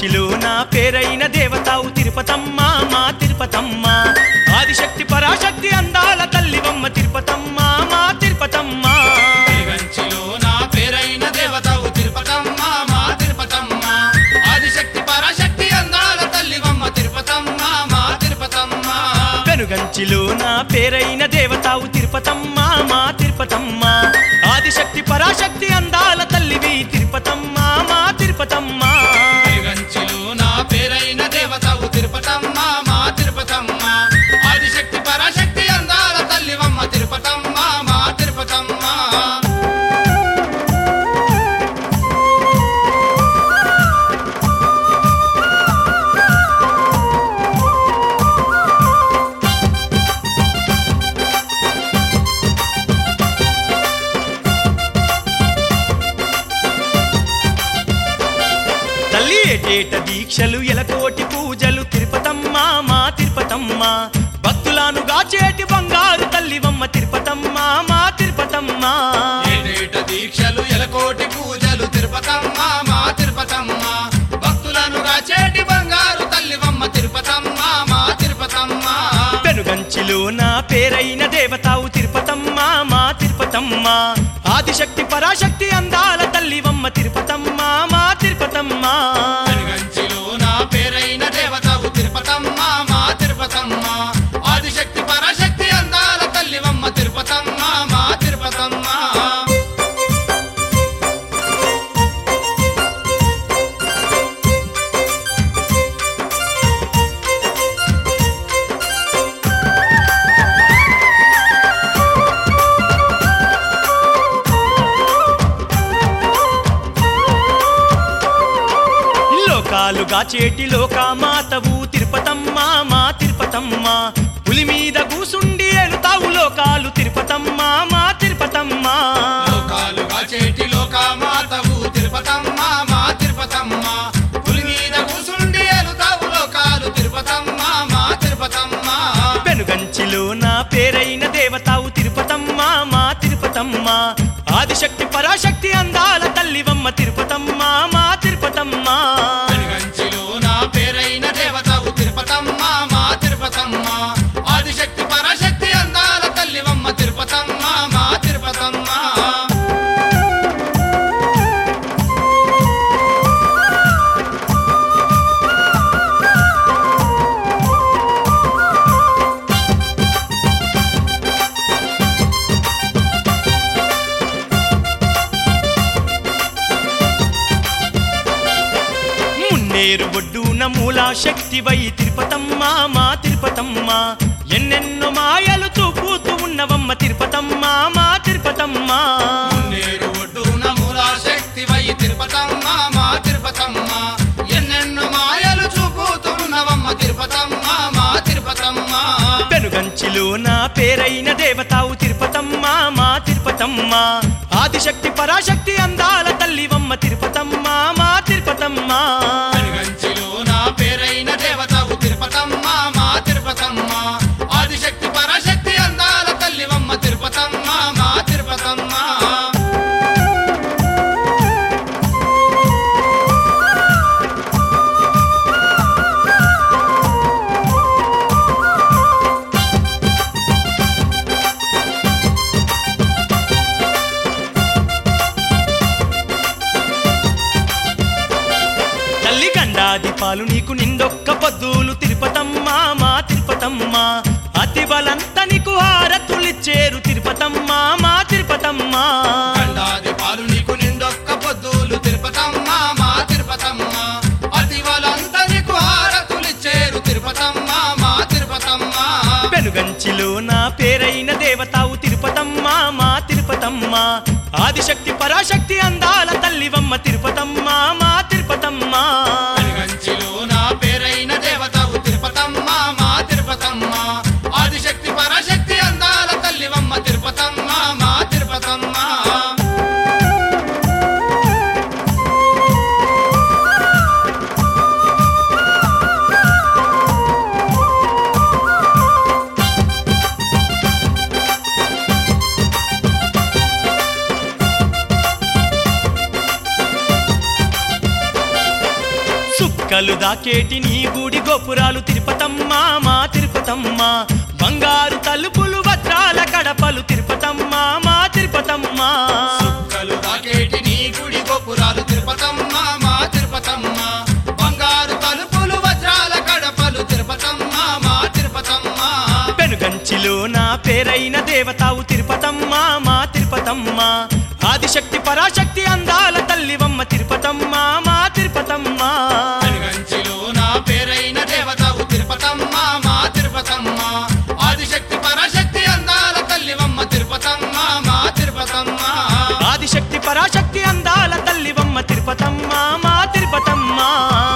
పెనుగంచిలో నా పేరైన దేవతావు తిరుపతమ్మ మా తిరుపతమ్మ ఆదిశక్తి పరాశక్తి అందాల తల్లివమ్మ తిరుపతమ్మ మా తిరుపతమ్మ వెలుగంచిలో నా పేరైన దేవతవు తిరుపతమ్మ మా తిరుపతమ్మ ఆదిశక్తి పరాశక్తి అందాల తల్లివమ్మ తిరుపతమ్మ మా తిరుపతమ్మ పెనుగంచిలో నా పేరైన దేవతావు తిరుపతమ్మ మా తిరుపతమ్మ ఆదిశక్తి పరాశక్తి అందాల తల్లివి తిరుపతమ్మ మా తిరుపతమ్మ వెలుగంచిలో నా పేరైన దేవతవు తిరుపతమ్మ మా తిరుపతమ్మ ఆదిశక్తి పరాశక్తి అందాల తల్లివమ్మ తిరుపతమ్మ మా తిరుపతమ్మ తల్లి ఏటేట దీక్షలు ఎలకోటి పూజలు తిరుపతమ్మ మా తిరుపతమ్మ భక్తులను గాచేటి బంగారు తల్లివమ్మ తిరుపతమ్మ మా తిరుపతమ్మ ఏటేట దీక్షలు ఎలకోటి పూజలు తిరుపతమ్మ మా తిరుపతమ్మ భక్తులను రాచేటి బంగారు తల్లివమ్మ తిరుపతమ్మ మా తిరుపతమ్మ పెనుగంచిలో నా పేరైన దేవతావు తిరుపతమ్మ మా తిరుపతమ్మ ఆదిశక్తి పరాశక్తి అందాల తల్లివమ్మ తిరుపతమ్మ మా తిరుపతమ్మ వెలుగంచిలో నా పేరైన దేవతవు తిరుపతమ్మ మా తిరుపతమ్మ ఆదిశక్తి పరాశక్తి అందాల తల్లివమ్మ తిరుపతమ్మ మా తిరుపతమ్మ లోకాలుగా చేటి లోకామాతవు తిరుపతమ్మ మా తిరుపతమ్మ పులి మీద కూసుండి ఎలుతావు లోకాలు తిరుపతమ్మ మా తిరుపతమ్మ లోకాలుగా చేటి లోకామాతవు తిరుపతమ్మ మా తిరుపతమ్మ పులి మీద కూసుండి ఎలుతావు లోకాలు తిరుపతమ్మ మా తిరుపతమ్మ పెనుగంచిలో నా పేరైన దేవతావు తిరుపతమ్మ మా తిరుపతమ్మ ఆదిశక్తి పరాశక్తి అందాల తల్లివమ్మ తిరుపతమ్మ మా తిరుపతమ్మ వెలుగంచిలో నా పేరైన దేవతవు తిరుపతమ్మ మా తిరుపతమ్మ ఆదిశక్తి పరాశక్తి అందాల తల్లివమ్మ తిరుపతమ్మ మా తిరుపతమ్మ మున్నేరు ఒడ్డున మూలా శక్తివై తిరుపతమ్మ మా తిరుపతమ్మ ఎన్నెన్నో మాయలు చూపుతూ ఉన్నవమ్మ తిరుపతమ్మ మా తిరుపతమ్మ నేరు ఒడ్డున మూలా శక్తివై తిరుపతమ్మ మా తిరుపతమ్మ ఎన్నెన్నో మాయలు చూపుతున్నవమ్మ తిరుపతమ్మ మా తిరుపతమ్మ పెనుగంచిలో నా పేరైన దేవతావు తిరుపతమ్మ మా తిరుపతమ్మ ఆదిశక్తి పరాశక్తి అందాల తల్లివమ్మ తిరుపతమ్మ మా తిరుపతమ్మ వెలుగంచిలో నా పేరైన దేవతవు తిరుపతమ్మ మా తిరుపతమ్మ ఆదిశక్తి పరాశక్తి అందాల తల్లివమ్మ తిరుపతమ్మ మా తిరుపతమ్మ తల్లి గండాది పాలు నీకు నిండొక్క పొద్దులు తిరుపతమ్మ మా తిరుపతమ్మ అతి బలంత నీకు హారతులిచ్చేరు తిరుపతమ్మ మా తిరుపతమ్మ కండాది పాలు నీకు నిండొక్క పొద్దులు తిరుపతమ్మ మా తిరుపతమ్మ అతి వాళ్ళంతా నీకు హారతులిచ్చేరు తిరుపతమ్మ మా తిరుపతమ్మ పెనుగంచిలో నా పేరైన దేవతావు తిరుపతమ్మ మా తిరుపతమ్మ ఆదిశక్తి పరాశక్తి అందాల తల్లివమ్మ తిరుపతమ్మ మా తిరుపతమ్మ వెలుగంచిలో నా పేరైన దేవతవు తిరుపతమ్మ మా తిరుపతమ్మ ఆదిశక్తి పరాశక్తి అందాల తల్లివమ్మ తిరుపతమ్మ మా తిరుపతమ్మ చుక్కలు దాకేటి నీ గుడి గోపురాలు తిరుపతమ్మ మా తిరుపతమ్మ బంగారు తలుపులు వజ్రాల కడపలు తిరుపతమ్మ మా తిరుపతమ్మ కలు దాకేటి నీ గుడి గోపురాలు తిరుపతమ్మ మా తిరుపతమ్మ బంగారు తలుపులు వజ్రాల కడపలు తిరుపతమ్మ మా తిరుపతమ్మ పెనుగంచిలో నా పేరైన దేవతావు తిరుపతమ్మ మా తిరుపతమ్మ ఆదిశక్తి పరాశక్తి అందాల తల్లివమ్మ తిరుపతమ్మ మా తిరుపతమ్మ వెనుగంచిలో నా పేరైన దేవతవు తిరుపతమ్మ మా తిరుపతమ్మ ఆదిశక్తి పరాశక్తి అందాల తల్లివమ్మ తిరుపతమ్మ మా తిరుపతమ్మ ఆదిశక్తి పరాశక్తి అందాల తల్లివమ్మ తిరుపతమ్మ మా తిరుపతమ్మ